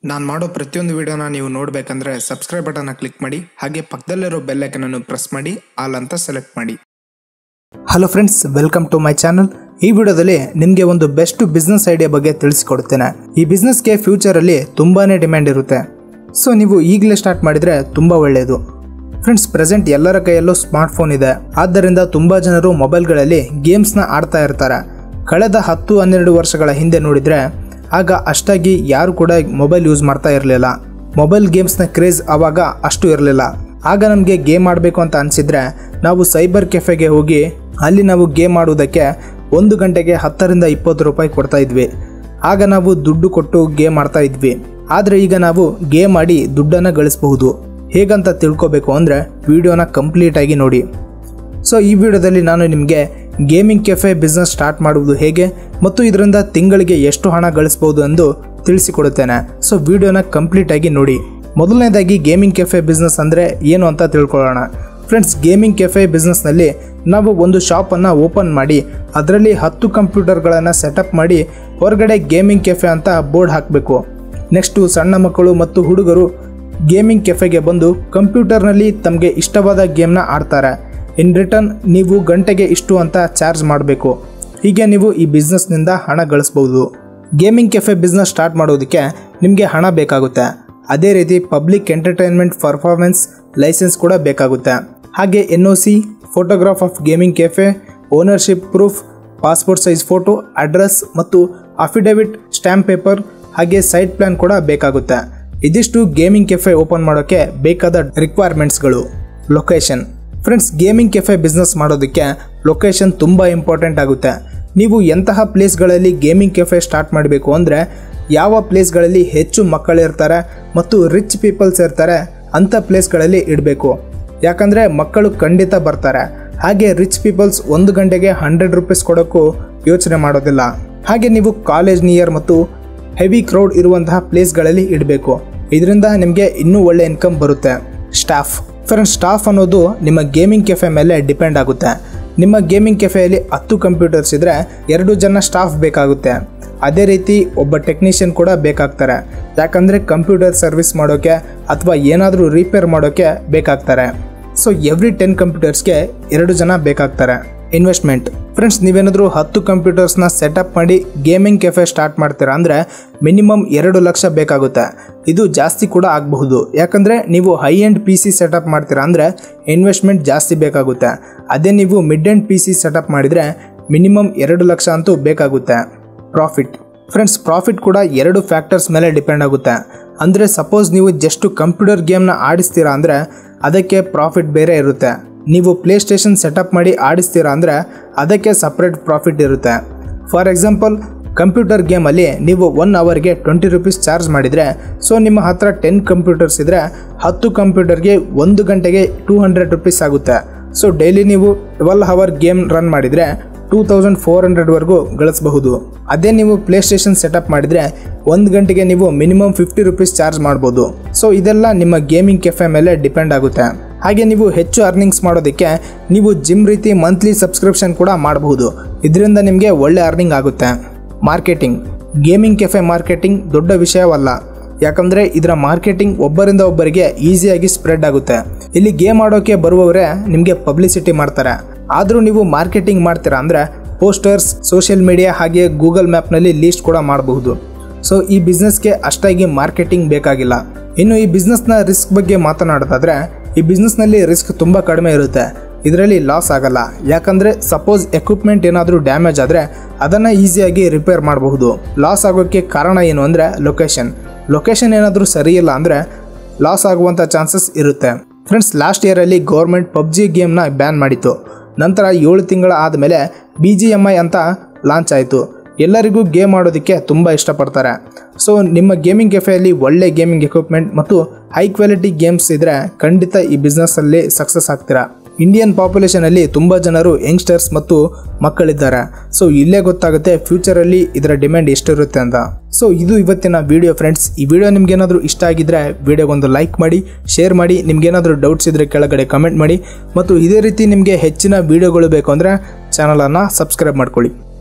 ನಾನು ಮಾಡೋ ಪ್ರತಿಯೊಂದು ವಿಡಿಯೋನ ನೀವು ನೋಡಬೇಕಂದ್ರೆ ಸಬ್ಸ್ಕ್ರೈಬ್ ಬಟನ್ನ ಕ್ಲಿಕ್ ಮಾಡಿ ಹಾಗೆ ಪಕ್ಕದಲ್ಲಿರೋ ಬೆಲ್ ಐಕನನ್ನು ಪ್ರೆಸ್ ಮಾಡಿ ಆಲ್ ಅಂತ ಸೆಲೆಕ್ಟ್ ಮಾಡಿ hello friends welcome to my channel ಈ ವಿಡಿಯೋದಲ್ಲಿ ನಿಮಗೆ ಒಂದು ಬೆಸ್ಟ್ ಬಿಸ್ನೆಸ್ ಐಡಿಯಾ ಬಗ್ಗೆ ತಿಳಿಸಿಕೊಡ್ತೇನೆ ಈ ಬಿಸ್ನೆಸ್ಗೆ ಫ್ಯೂಚರಲ್ಲಿ ತುಂಬಾನೇ ಡಿಮ್ಯಾಂಡ್ ಇರುತ್ತೆ ಸೊ ನೀವು ಈಗಲೇ ಸ್ಟಾರ್ಟ್ ಮಾಡಿದರೆ ತುಂಬ ಒಳ್ಳೆಯದು ಫ್ರೆಂಡ್ಸ್ ಪ್ರೆಸೆಂಟ್ ಎಲ್ಲರ ಕೈಯಲ್ಲೂ ಸ್ಮಾರ್ಟ್ ಫೋನ್ ಇದೆ ಆದ್ದರಿಂದ ತುಂಬ ಜನರು ಮೊಬೈಲ್ಗಳಲ್ಲಿ ಗೇಮ್ಸ್ನ ಆಡ್ತಾ ಇರ್ತಾರೆ ಕಳೆದ ಹತ್ತು ಹನ್ನೆರಡು ವರ್ಷಗಳ ಹಿಂದೆ ನೋಡಿದರೆ ಆಗ ಅಷ್ಟಾಗಿ ಯಾರು ಕೂಡ ಮೊಬೈಲ್ ಯೂಸ್ ಮಾಡ್ತಾ ಇರಲಿಲ್ಲ ಮೊಬೈಲ್ ಗೇಮ್ಸ್ನ ಕ್ರೇಜ್ ಆವಾಗ ಅಷ್ಟು ಇರಲಿಲ್ಲ ಆಗ ನಮಗೆ ಗೇಮ್ ಆಡಬೇಕು ಅಂತ ಅನಿಸಿದ್ರೆ ನಾವು ಸೈಬರ್ ಕೆಫೆಗೆ ಹೋಗಿ ಅಲ್ಲಿ ನಾವು ಗೇಮ್ ಆಡುವುದಕ್ಕೆ ಒಂದು ಗಂಟೆಗೆ ಹತ್ತರಿಂದ ಇಪ್ಪತ್ತು ರೂಪಾಯಿ ಕೊಡ್ತಾ ಇದ್ವಿ ಆಗ ನಾವು ದುಡ್ಡು ಕೊಟ್ಟು ಗೇಮ್ ಆಡ್ತಾ ಇದ್ವಿ ಆದರೆ ಈಗ ನಾವು ಗೇಮ್ ಆಡಿ ದುಡ್ಡನ್ನು ಗಳಿಸಬಹುದು ಹೇಗಂತ ತಿಳ್ಕೊಬೇಕು ಅಂದರೆ ವಿಡಿಯೋನ ಕಂಪ್ಲೀಟಾಗಿ ನೋಡಿ ಸೊ ಈ ವಿಡಿಯೋದಲ್ಲಿ ನಾನು ನಿಮಗೆ ಗೇಮಿಂಗ್ ಕೆಫೆ ಬಿಸ್ನೆಸ್ ಸ್ಟಾರ್ಟ್ ಮಾಡುವುದು ಹೇಗೆ ಮತ್ತು ಇದರಿಂದ ತಿಂಗಳಿಗೆ ಎಷ್ಟು ಹಣ ಗಳಿಸಬಹುದು ಎಂದು ತಿಳಿಸಿಕೊಡುತ್ತೇನೆ ಸೊ ವಿಡಿಯೋನ ಕಂಪ್ಲೀಟಾಗಿ ನೋಡಿ ಮೊದಲನೇದಾಗಿ ಗೇಮಿಂಗ್ ಕೆಫೆ ಬಿಸ್ನೆಸ್ ಅಂದರೆ ಏನು ಅಂತ ತಿಳ್ಕೊಳ್ಳೋಣ ಫ್ರೆಂಡ್ಸ್ ಗೇಮಿಂಗ್ ಕೆಫೆ ಬಿಸ್ನೆಸ್ನಲ್ಲಿ ನಾವು ಒಂದು ಶಾಪನ್ನು ಓಪನ್ ಮಾಡಿ ಅದರಲ್ಲಿ ಹತ್ತು ಕಂಪ್ಯೂಟರ್ಗಳನ್ನು ಸೆಟಪ್ ಮಾಡಿ ಹೊರಗಡೆ ಗೇಮಿಂಗ್ ಕೆಫೆ ಅಂತ ಬೋರ್ಡ್ ಹಾಕಬೇಕು ನೆಕ್ಸ್ಟು ಸಣ್ಣ ಮಕ್ಕಳು ಮತ್ತು ಹುಡುಗರು ಗೇಮಿಂಗ್ ಕೆಫೆಗೆ ಬಂದು ಕಂಪ್ಯೂಟರ್ನಲ್ಲಿ ತಮಗೆ ಇಷ್ಟವಾದ ಗೇಮ್ನ ಆಡ್ತಾರೆ ಇನ್ ರಿಟರ್ನ್ ನೀವು ಗಂಟೆಗೆ ಇಷ್ಟು ಅಂತ ಚಾರ್ಜ್ ಮಾಡಬೇಕು ಹೀಗೆ ನೀವು ಈ ಬಿಸ್ನೆಸ್ನಿಂದ ಹಣ ಗಳಿಸ್ಬೋದು ಗೇಮಿಂಗ್ ಕೆಫೆ ಬಿಸ್ನೆಸ್ ಸ್ಟಾರ್ಟ್ ಮಾಡೋದಕ್ಕೆ ನಿಮಗೆ ಹಣ ಬೇಕಾಗುತ್ತೆ ಅದೇ ರೀತಿ ಪಬ್ಲಿಕ್ ಎಂಟರ್ಟೈನ್ಮೆಂಟ್ ಪರ್ಫಾರ್ಮೆನ್ಸ್ ಲೈಸೆನ್ಸ್ ಕೂಡ ಬೇಕಾಗುತ್ತೆ ಹಾಗೆ N O C photograph of gaming cafe ownership proof passport size photo address ಮತ್ತು ಅಫಿಡವಿಟ್ ಸ್ಟ್ಯಾಂಪ್ ಪೇಪರ್ ಹಾಗೆ ಸೈಟ್ ಪ್ಲಾನ್ ಕೂಡ ಬೇಕಾಗುತ್ತೆ ಇದಿಷ್ಟು ಗೇಮಿಂಗ್ ಕೆಫೆ ಓಪನ್ ಮಾಡೋಕ್ಕೆ ಬೇಕಾದ ರಿಕ್ವೈರ್ಮೆಂಟ್ಸ್ಗಳು location friends gaming cafe business ಮಾಡೋದಕ್ಕೆ ಲೊಕೇಶನ್ ತುಂಬ ಇಂಪಾರ್ಟೆಂಟ್ ಆಗುತ್ತೆ ನೀವು ಎಂತಹ ಪ್ಲೇಸ್ಗಳಲ್ಲಿ ಗೇಮಿಂಗ್ ಕೆಫೆ ಸ್ಟಾರ್ಟ್ ಮಾಡಬೇಕು ಅಂದರೆ ಯಾವ ಪ್ಲೇಸ್ಗಳಲ್ಲಿ ಹೆಚ್ಚು ಮಕ್ಕಳಿರ್ತಾರೆ ಮತ್ತು ರಿಚ್ ಪೀಪಲ್ಸ್ ಇರ್ತಾರೆ ಅಂಥ ಪ್ಲೇಸ್ಗಳಲ್ಲಿ ಇಡಬೇಕು ಯಾಕಂದರೆ ಮಕ್ಕಳು ಖಂಡಿತ ಬರ್ತಾರೆ ಹಾಗೆ ರಿಚ್ ಪೀಪಲ್ಸ್ ಒಂದು ಗಂಟೆಗೆ ಹಂಡ್ರೆಡ್ ರುಪೀಸ್ ಕೊಡೋಕ್ಕೂ ಯೋಚನೆ ಮಾಡೋದಿಲ್ಲ ಹಾಗೆ ನೀವು ಕಾಲೇಜ್ ನಿಯರ್ ಮತ್ತು ಹೆವಿ ಕ್ರೌಡ್ ಇರುವಂತಹ ಪ್ಲೇಸ್ಗಳಲ್ಲಿ ಇಡಬೇಕು ಇದರಿಂದ ನಿಮಗೆ ಇನ್ನೂ ಒಳ್ಳೆ ಇನ್ಕಮ್ ಬರುತ್ತೆ ಸ್ಟಾಫ್ ಫ್ರೆಂಡ್ಸ್ ಸ್ಟಾಫ್ ಅನ್ನೋದು ನಿಮ್ಮ ಗೇಮಿಂಗ್ ಕೆಫೆ ಮೇಲೆ ಡಿಪೆಂಡ್ ಆಗುತ್ತೆ ನಿಮ್ಮ ಗೇಮಿಂಗ್ ಕೆಫೆಯಲ್ಲಿ ಹತ್ತು ಕಂಪ್ಯೂಟರ್ಸ್ ಇದ್ದರೆ ಎರಡು ಜನ ಸ್ಟಾಫ್ ಬೇಕಾಗುತ್ತೆ ಅದೇ ರೀತಿ ಒಬ್ಬ ಟೆಕ್ನಿಷಿಯನ್ ಕೂಡ ಬೇಕಾಗ್ತಾರೆ ಯಾಕಂದರೆ ಕಂಪ್ಯೂಟರ್ ಸರ್ವಿಸ್ ಮಾಡೋಕ್ಕೆ ಅಥವಾ ಏನಾದರೂ ರಿಪೇರ್ ಮಾಡೋಕ್ಕೆ ಬೇಕಾಗ್ತಾರೆ ಸೊ ಎವ್ರಿ ಟೆನ್ ಕಂಪ್ಯೂಟರ್ಸ್ಗೆ ಎರಡು ಜನ ಬೇಕಾಗ್ತಾರೆ ಇನ್ವೆಸ್ಟ್ಮೆಂಟ್ ಫ್ರೆಂಡ್ಸ್ ನೀವೇನಾದರೂ ಹತ್ತು ಕಂಪ್ಯೂಟರ್ಸ್ನ ಸೆಟಪ್ ಮಾಡಿ ಗೇಮಿಂಗ್ ಕೆಫೆ ಸ್ಟಾರ್ಟ್ ಮಾಡ್ತೀರಾ ಅಂದರೆ ಮಿನಿಮಮ್ ಎರಡು ಲಕ್ಷ ಬೇಕಾಗುತ್ತೆ ಇದು ಜಾಸ್ತಿ ಕೂಡ ಆಗಬಹುದು ಯಾಕಂದರೆ ನೀವು high end P C setup ಮಾಡ್ತೀರಾ ಅಂದರೆ ಇನ್ವೆಸ್ಟ್ಮೆಂಟ್ ಜಾಸ್ತಿ ಬೇಕಾಗುತ್ತೆ ಅದೇ ನೀವು mid end P C setup ಮಾಡಿದರೆ ಮಿನಿಮಮ್ ಎರಡು ಲಕ್ಷ ಅಂತೂ ಬೇಕಾಗುತ್ತೆ ಪ್ರಾಫಿಟ್ ಫ್ರೆಂಡ್ಸ್ ಪ್ರಾಫಿಟ್ ಕೂಡ ಎರಡು ಫ್ಯಾಕ್ಟರ್ಸ್ ಮೇಲೆ ಡಿಪೆಂಡ್ ಆಗುತ್ತೆ ಅಂದರೆ ಸಪೋಸ್ ನೀವು ಜಸ್ಟ್ ಕಂಪ್ಯೂಟರ್ ಗೇಮ್ನ ಆಡಿಸ್ತೀರಾ ಅಂದರೆ ಅದಕ್ಕೆ ಪ್ರಾಫಿಟ್ ಬೇರೆ ಇರುತ್ತೆ ನೀವು ಪ್ಲೇ ಸ್ಟೇಷನ್ ಸೆಟಪ್ ಮಾಡಿ ಆಡಿಸ್ತೀರಾ ಅಂದರೆ ಅದಕ್ಕೆ ಸಪ್ರೇಟ್ ಪ್ರಾಫಿಟ್ ಇರುತ್ತೆ ಫಾರ್ ಎಕ್ಸಾಂಪಲ್ ಕಂಪ್ಯೂಟರ್ ಗೇಮಲ್ಲಿ ನೀವು ಒನ್ ಅವರ್ಗೆ ಟ್ವೆಂಟಿ ರುಪೀಸ್ ಚಾರ್ಜ್ ಮಾಡಿದರೆ ಸೊ ನಿಮ್ಮ ಹತ್ರ ಟೆನ್ ಕಂಪ್ಯೂಟರ್ಸ್ ಇದ್ದರೆ ಹತ್ತು ಕಂಪ್ಯೂಟರ್ಗೆ ಒಂದು ಗಂಟೆಗೆ ಟೂ ಹಂಡ್ರೆಡ್ ರುಪೀಸ್ ಆಗುತ್ತೆ ಸೊ ಡೈಲಿ ನೀವು ಟ್ವೆಲ್ ಅವರ್ ಗೇಮ್ ರನ್ ಮಾಡಿದರೆ ಟೂ ತೌಸಂಡ್ ಫೋರ್ ಹಂಡ್ರೆಡ್ವರೆಗೂ ಗಳಿಸಬಹುದು ಅದೇ ನೀವು ಪ್ಲೇ ಸ್ಟೇಷನ್ ಸೆಟಪ್ ಮಾಡಿದರೆ ಒಂದು ಗಂಟೆಗೆ ನೀವು ಮಿನಿಮಮ್ ಫಿಫ್ಟಿ ರುಪೀಸ್ ಚಾರ್ಜ್ ಮಾಡ್ಬೋದು ಸೊ ಇದೆಲ್ಲ ನಿಮ್ಮ ಗೇಮಿಂಗ್ ಕೆಫೆ ಮೇಲೆ ಡಿಪೆಂಡ್ ಆಗುತ್ತೆ ಹಾಗೆ ನೀವು ಹೆಚ್ಚು ಅರ್ನಿಂಗ್ಸ್ ಮಾಡೋದಕ್ಕೆ ನೀವು ಜಿಮ್ ರೀತಿ ಮಂತ್ಲಿ ಸಬ್ಸ್ಕ್ರಿಪ್ಷನ್ ಕೂಡ ಮಾಡಬಹುದು ಇದರಿಂದ ನಿಮಗೆ ಒಳ್ಳೆ ಅರ್ನಿಂಗ್ ಆಗುತ್ತೆ ಮಾರ್ಕೆಟಿಂಗ್ ಗೇಮಿಂಗ್ ಕೆಫೆ ಮಾರ್ಕೆಟಿಂಗ್ ದೊಡ್ಡ ವಿಷಯವಲ್ಲ ಯಾಕಂದರೆ ಇದರ ಮಾರ್ಕೆಟಿಂಗ್ ಒಬ್ಬರಿಂದ ಒಬ್ಬರಿಗೆ ಈಸಿಯಾಗಿ ಸ್ಪ್ರೆಡ್ ಆಗುತ್ತೆ ಇಲ್ಲಿ ಗೇಮ್ ಆಡೋಕೆ ಬರುವವರೇ ನಿಮಗೆ ಪಬ್ಲಿಸಿಟಿ ಮಾಡ್ತಾರೆ ಆದರೂ ನೀವು ಮಾರ್ಕೆಟಿಂಗ್ ಮಾಡ್ತೀರಾ ಅಂದರೆ ಪೋಸ್ಟರ್ಸ್ ಸೋಷಿಯಲ್ ಮೀಡಿಯಾ ಹಾಗೆ ಗೂಗಲ್ ಮ್ಯಾಪ್ನಲ್ಲಿ ಲೀಸ್ಟ್ ಕೂಡ ಮಾಡಬಹುದು ಸೊ ಈ ಬಿಸ್ನೆಸ್ಗೆ ಅಷ್ಟಾಗಿ ಮಾರ್ಕೆಟಿಂಗ್ ಬೇಕಾಗಿಲ್ಲ ಇನ್ನು ಈ ಬಿಸ್ನೆಸ್ನ ರಿಸ್ಕ್ ಬಗ್ಗೆ ಮಾತನಾಡೋದಾದ್ರೆ ಈ ಬಿಸ್ನೆಸ್ನಲ್ಲಿ ರಿಸ್ಕ್ ತುಂಬ ಕಡಿಮೆ ಇರುತ್ತೆ ಇದರಲ್ಲಿ ಲಾಸ್ ಆಗಲ್ಲ ಯಾಕಂದರೆ ಸಪೋಸ್ ಎಕ್ವಿಪ್ಮೆಂಟ್ ಏನಾದರೂ ಡ್ಯಾಮೇಜ್ ಆದರೆ ಅದನ್ನು ಈಸಿಯಾಗಿ ರಿಪೇರ್ ಮಾಡಬಹುದು ಲಾಸ್ ಆಗೋಕ್ಕೆ ಕಾರಣ ಏನು ಅಂದರೆ ಲೊಕೇಶನ್ ಲೊಕೇಶನ್ ಏನಾದರೂ ಸರಿಯಿಲ್ಲ ಅಂದರೆ ಲಾಸ್ ಆಗುವಂಥ ಚಾನ್ಸಸ್ ಇರುತ್ತೆ ಫ್ರೆಂಡ್ಸ್ ಲಾಸ್ಟ್ ಇಯರಲ್ಲಿ ಗೌರ್ಮೆಂಟ್ ಪಬ್ಜಿ ಗೇಮ್ನ ಬ್ಯಾನ್ ಮಾಡಿತ್ತು ನಂತರ ಏಳು ತಿಂಗಳ ಆದಮೇಲೆ ಬಿ ಜಿ ಎಮ್ ಐ ಅಂತ ಲಾಂಚ್ ಆಯಿತು ಎಲ್ಲರಿಗೂ ಗೇಮ್ ಆಡೋದಕ್ಕೆ ತುಂಬ ಇಷ್ಟಪಡ್ತಾರೆ ಸೊ ನಿಮ್ಮ ಗೇಮಿಂಗ್ ಕೆಫೆಯಲ್ಲಿ ಒಳ್ಳೆ ಗೇಮಿಂಗ್ ಎಕ್ವಿಪ್ಮೆಂಟ್ ಮತ್ತು ಹೈ ಕ್ವಾಲಿಟಿ ಗೇಮ್ಸ್ ಇದ್ದರೆ ಖಂಡಿತ ಈ ಬಿಸ್ನೆಸ್ಸಲ್ಲಿ ಸಕ್ಸಸ್ ಆಗ್ತೀರಾ ಇಂಡಿಯನ್ ಪಾಪ್ಯುಲೇಷನಲ್ಲಿ ತುಂಬ ಜನರು ಯಂಗ್ಸ್ಟರ್ಸ್ ಮತ್ತು ಮಕ್ಕಳಿದ್ದಾರೆ ಸೊ ಇಲ್ಲೇ ಗೊತ್ತಾಗುತ್ತೆ ಫ್ಯೂಚರಲ್ಲಿ ಇದರ ಡಿಮ್ಯಾಂಡ್ ಎಷ್ಟಿರುತ್ತೆ ಅಂತ ಸೊ ಇದು ಇವತ್ತಿನ ವಿಡಿಯೋ ಫ್ರೆಂಡ್ಸ್ ಈ ವಿಡಿಯೋ ನಿಮ್ಗೇನಾದರೂ ಇಷ್ಟ ಆಗಿದ್ರೆ ವಿಡಿಯೋಗೊಂದು ಲೈಕ್ ಮಾಡಿ ಶೇರ್ ಮಾಡಿ ನಿಮ್ಗೇನಾದರೂ ಡೌಟ್ಸ್ ಇದ್ದರೆ ಕೆಳಗಡೆ ಕಮೆಂಟ್ ಮಾಡಿ ಮತ್ತು ಇದೇ ರೀತಿ ನಿಮಗೆ ಹೆಚ್ಚಿನ ವಿಡಿಯೋಗಳು ಬೇಕು ಅಂದರೆ ಚಾನಲನ್ನು ಸಬ್ಸ್ಕ್ರೈಬ್ ಮಾಡ್ಕೊಳ್ಳಿ